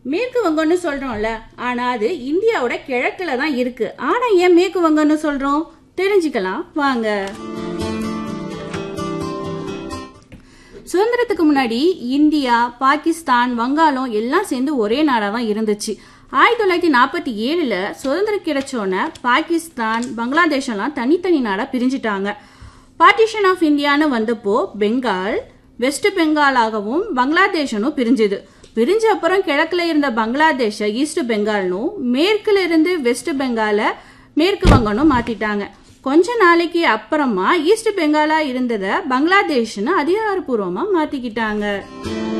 மேற்கு வங்கம்னு சொல்றோம்ல ஆனா அது இந்தியாவோட கிழக்குல தான் இருக்கு ஆனா ஏன் மேற்கு வங்கம்னு சொல்றோம் தெரிஞ்சுக்கலாம் வாங்க சுதந்திரத்துக்கு முன்னாடி இந்தியா பாகிஸ்தான் வங்காளம் எல்லாம் சேர்ந்து ஒரே நாடாக தான் இருந்துச்சு ஆயிரத்தி தொள்ளாயிரத்தி நாற்பத்தி ஏழில் சுதந்திரம் கிடைச்சோன்னே பாகிஸ்தான் பங்களாதேஷ் எல்லாம் தனித்தனி நாடாக பிரிஞ்சிட்டாங்க பார்ட்டிஷன் ஆஃப் இந்தியான்னு வந்தப்போ பெங்கால் வெஸ்ட் பெங்காலாகவும் பங்களாதேஷனும் பிரிஞ்சுது பிரிஞ்ச அப்புறம் கிழக்குல இருந்த பங்களாதேஷை ஈஸ்ட் பெங்கால்னும் மேற்குல இருந்து வெஸ்ட் பெங்காலை மேற்கு வங்கம்னு மாத்திட்டாங்க கொஞ்ச நாளைக்கு அப்புறமா ஈஸ்ட் பெங்காலா இருந்ததை பங்களாதேஷ்னு அதிகாரப்பூர்வமா மாத்திக்கிட்டாங்க